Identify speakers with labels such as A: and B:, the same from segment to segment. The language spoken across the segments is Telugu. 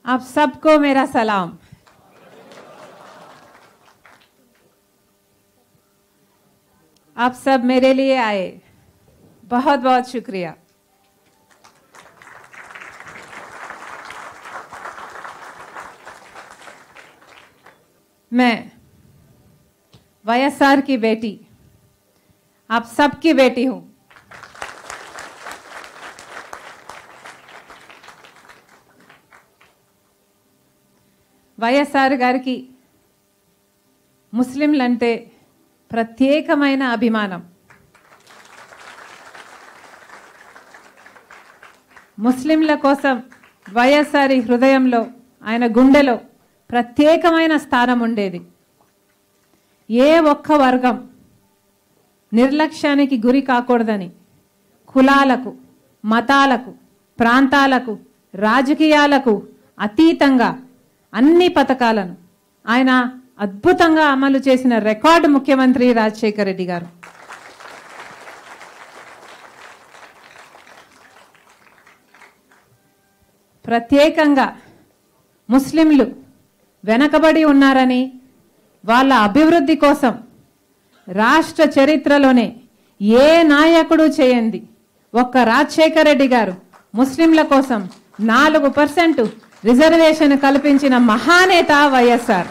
A: आप सबको मेरा सलाम आप सब मेरे लिए आए बहुत बहुत शुक्रिया मैं वाईएसआर की बेटी आप सबकी बेटी हूं వైఎస్ఆర్ గారికి ముస్లింలంటే ప్రత్యేకమైన అభిమానం ముస్లింల కోసం వైఎస్ఆర్ హృదయంలో ఆయన గుండెలో ప్రత్యేకమైన స్థానం ఉండేది ఏ ఒక్క వర్గం నిర్లక్ష్యానికి గురి కాకూడదని కులాలకు మతాలకు ప్రాంతాలకు రాజకీయాలకు అతీతంగా అన్ని పథకాలను ఆయన అద్భుతంగా అమలు చేసిన రికార్డు ముఖ్యమంత్రి రాజశేఖర రెడ్డి గారు ప్రత్యేకంగా ముస్లింలు వెనకబడి ఉన్నారని వాళ్ళ అభివృద్ధి కోసం రాష్ట్ర చరిత్రలోనే ఏ నాయకుడు చేయండి ఒక్క రాజశేఖర రెడ్డి గారు ముస్లింల కోసం నాలుగు పర్సెంట్ రిజర్వేషన్ కల్పించిన మహానేత వైఎస్ఆర్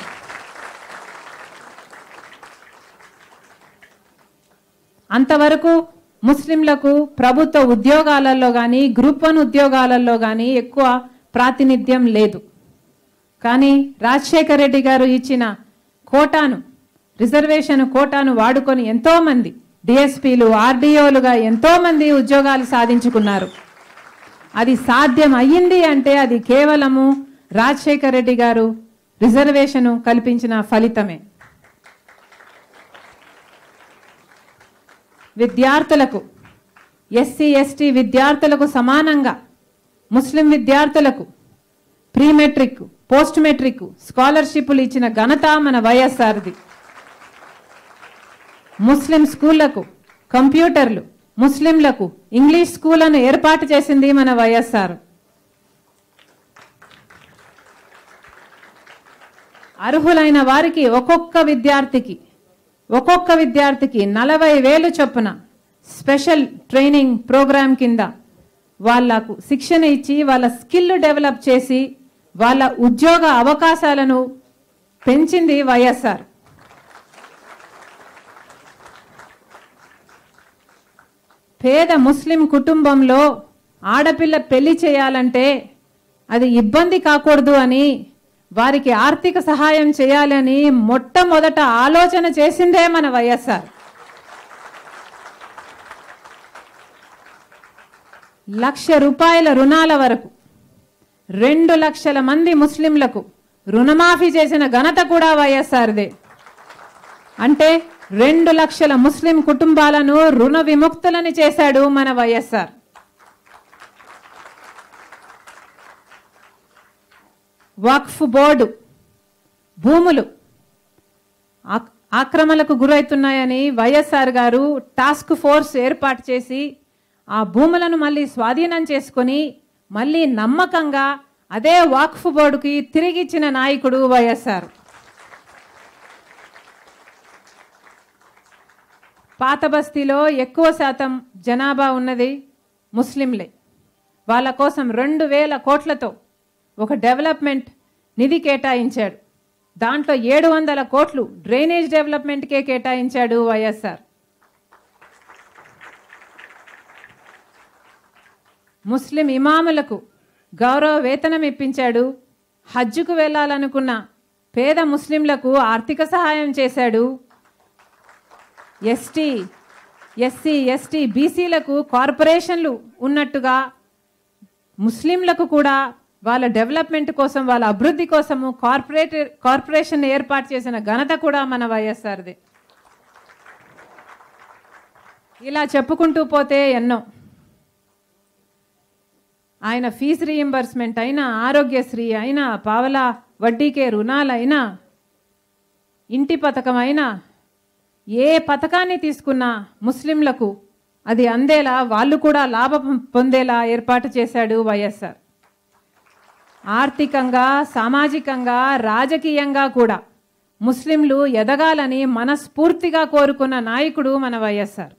A: అంతవరకు ముస్లింలకు ప్రభుత్వ ఉద్యోగాలలో కానీ గ్రూప్ వన్ ఉద్యోగాలలో కానీ ఎక్కువ ప్రాతినిధ్యం లేదు కానీ రాజశేఖర రెడ్డి గారు ఇచ్చిన కోటాను రిజర్వేషన్ కోటాను వాడుకొని ఎంతోమంది డిఎస్పీలు ఆర్డీఓలుగా ఎంతోమంది ఉద్యోగాలు సాధించుకున్నారు అది సాధ్యం అయ్యింది అంటే అది కేవలము రాజశేఖర రెడ్డి గారు రిజర్వేషన్ కల్పించిన ఫలితమే విద్యార్థులకు ఎస్సీ ఎస్టీ విద్యార్థులకు సమానంగా ముస్లిం విద్యార్థులకు ప్రీ మెట్రిక్ పోస్ట్ మెట్రిక్ స్కాలర్షిప్లు ఇచ్చిన ఘనత మన వైఎస్ఆర్ది ముస్లిం స్కూళ్లకు కంప్యూటర్లు ముస్లింలకు ఇంగ్లీష్ స్కూళ్లను ఏర్పాటు చేసింది మన వైఎస్ఆర్ అర్హులైన వారికి ఒక్కొక్క విద్యార్థికి ఒక్కొక్క విద్యార్థికి నలభై వేలు చొప్పున స్పెషల్ ట్రైనింగ్ ప్రోగ్రాం కింద వాళ్లకు శిక్షణ ఇచ్చి వాళ్ళ స్కిల్ డెవలప్ చేసి వాళ్ళ ఉద్యోగ అవకాశాలను పెంచింది వైఎస్ఆర్ పేద ముస్లిం కుటుంబంలో ఆడపిల్ల పెళ్లి చేయాలంటే అది ఇబ్బంది కాకూడదు అని వారికి ఆర్థిక సహాయం చేయాలని మొట్టమొదట ఆలోచన చేసిందే మన వైఎస్ఆర్ లక్ష రూపాయల రుణాల వరకు రెండు లక్షల మంది ముస్లింలకు రుణమాఫీ చేసిన ఘనత కూడా వైఎస్ఆర్దే అంటే రెండు లక్షల ముస్లిం కుటుంబాలను రుణ విముక్తులని చేశాడు మన వైఎస్ఆర్ వక్ఫ్ బోర్డు భూములు ఆక్- ఆక్రమణలకు గురవుతున్నాయని వైఎస్ఆర్ గారు టాస్క్ ఫోర్స్ ఏర్పాటు చేసి ఆ భూములను మళ్ళీ స్వాధీనం చేసుకొని మళ్ళీ నమ్మకంగా అదే వాక్ఫ్ బోర్డుకి తిరిగిచ్చిన నాయకుడు వైఎస్ఆర్ పాత బస్తీలో ఎక్కువ శాతం జనాభా ఉన్నది ముస్లింలే వాళ్ళ కోసం రెండు వేల కోట్లతో ఒక డెవలప్మెంట్ నిధి కేటాయించాడు దాంట్లో ఏడు వందల కోట్లు డ్రైనేజ్ డెవలప్మెంట్కే కేటాయించాడు వైఎస్ఆర్ ముస్లిం ఇమాములకు గౌరవ వేతనం ఇప్పించాడు హజ్జుకు వెళ్ళాలనుకున్న పేద ముస్లింలకు ఆర్థిక సహాయం చేశాడు ఎస్టీ ఎస్సీ ఎస్టీ బీసీలకు కార్పొరేషన్లు ఉన్నట్టుగా ముస్లింలకు కూడా వాళ్ళ డెవలప్మెంట్ కోసం వాళ్ళ అభివృద్ధి కోసము కార్పొరేట్ కార్పొరేషన్ ఏర్పాటు చేసిన ఘనత కూడా మన వైఎస్ఆర్ది ఇలా చెప్పుకుంటూ పోతే ఎన్నో ఆయన ఫీజు రీయింబర్స్మెంట్ అయినా ఆరోగ్యశ్రీ అయినా పావలా వడ్డీకే రుణాలైనా ఇంటి పథకం అయినా ఏ పథకాన్ని తీసుకున్నా ముస్లింలకు అది అందేలా వాళ్ళు కూడా లాభం పొందేలా ఏర్పాటు చేశాడు వైఎస్ఆర్ ఆర్థికంగా సామాజికంగా రాజకీయంగా కూడా ముస్లింలు ఎదగాలని మనస్ఫూర్తిగా కోరుకున్న నాయకుడు మన వైఎస్ఆర్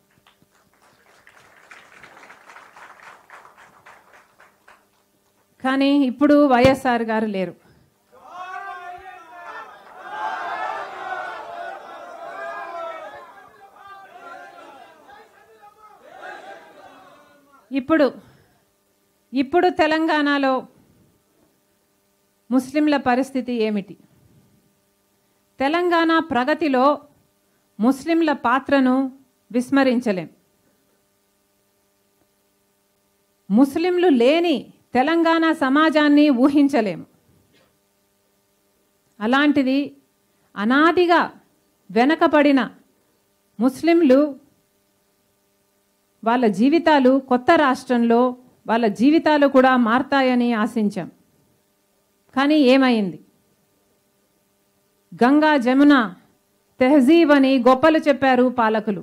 A: కానీ ఇప్పుడు వైఎస్ఆర్ గారు లేరు ఇప్పుడు ఇప్పుడు తెలంగాణలో ముస్లింల పరిస్థితి ఏమిటి తెలంగాణ ప్రగతిలో ముస్లింల పాత్రను విస్మరించలేం ముస్లింలు లేని తెలంగాణ సమాజాన్ని ఊహించలేము అలాంటిది అనాదిగా వెనకబడిన ముస్లింలు వాళ్ళ జీవితాలు కొత్త రాష్ట్రంలో వాళ్ళ జీవితాలు కూడా మారతాయని ఆశించాం కానీ ఏమైంది గంగా జమున తెహజీబ్ అని గొప్పలు చెప్పారు పాలకులు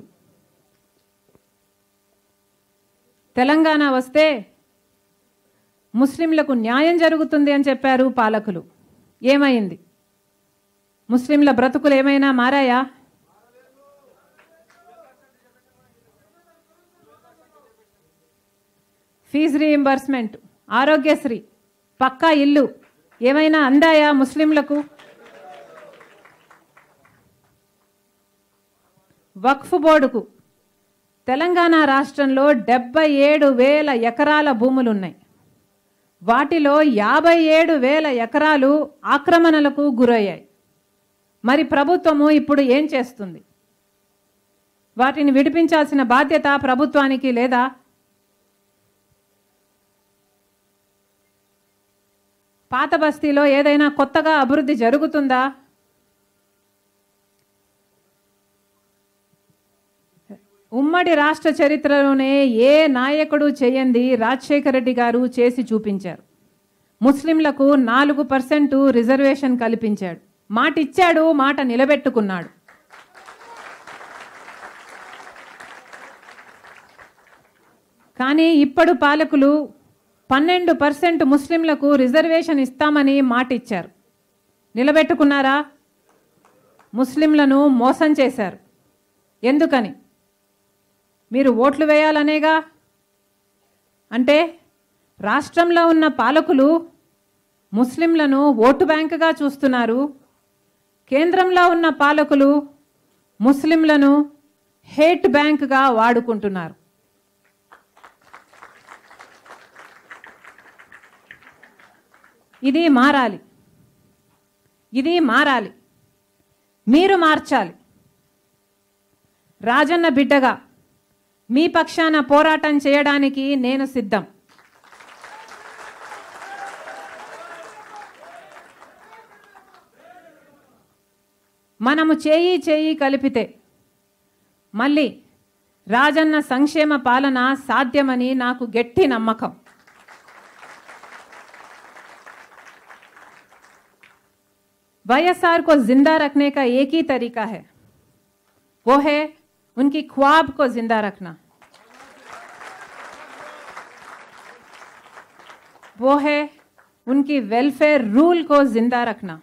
A: తెలంగాణ వస్తే ముస్లింలకు న్యాయం జరుగుతుంది అని చెప్పారు పాలకులు ఏమైంది ముస్లింల బ్రతుకులు ఏమైనా మారాయా ఫీజు రీయింబర్స్మెంట్ ఆరోగ్యశ్రీ పక్కా ఇల్లు ఏమైనా అందాయా ముస్లింలకు వక్ఫ్ బోర్డుకు తెలంగాణ రాష్ట్రంలో డెబ్బై ఏడు వేల ఎకరాల భూములున్నాయి వాటిలో యాభై ఏడు వేల ఎకరాలు ఆక్రమణలకు గురయ్యాయి మరి ప్రభుత్వము ఇప్పుడు ఏం చేస్తుంది వాటిని విడిపించాల్సిన బాధ్యత ప్రభుత్వానికి లేదా పాత బస్తీలో ఏదైనా కొత్తగా అభివృద్ధి జరుగుతుందా ఉమ్మడి రాష్ట్ర చరిత్రలోనే ఏ నాయకుడు చేయంది రాజశేఖర రెడ్డి గారు చేసి చూపించారు ముస్లింలకు నాలుగు పర్సెంట్ రిజర్వేషన్ కల్పించాడు మాట ఇచ్చాడు మాట నిలబెట్టుకున్నాడు కానీ ఇప్పుడు పాలకులు పన్నెండు పర్సెంట్ ముస్లింలకు రిజర్వేషన్ ఇస్తామని మాట ఇచ్చారు నిలబెట్టుకున్నారా ముస్లింలను మోసం చేశారు ఎందుకని మీరు ఓట్లు వేయాలనేగా అంటే రాష్ట్రంలో ఉన్న పాలకులు ముస్లింలను ఓటు బ్యాంకుగా చూస్తున్నారు కేంద్రంలో ఉన్న పాలకులు ముస్లింలను హేట్ బ్యాంకుగా వాడుకుంటున్నారు ఇది మారాలి ఇది మారాలి మీరు మార్చాలి రాజన్న బిడ్డగా మీ పక్షాన పోరాటం చేయడానికి నేను సిద్ధం మనము చేయి చేయి కలిపితే మళ్ళీ రాజన్న సంక్షేమ పాలన సాధ్యమని నాకు గట్టి నమ్మకం वाईएसआर को जिंदा रखने का एक ही तरीका है वो है उनकी ख्वाब को जिंदा रखना वो है उनकी वेलफेयर रूल को जिंदा रखना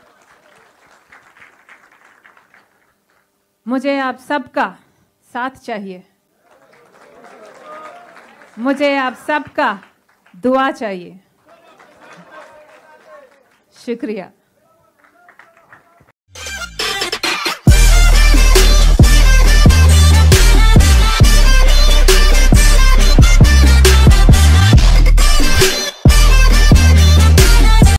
A: मुझे आप सबका साथ चाहिए मुझे आप सबका दुआ चाहिए शुक्रिया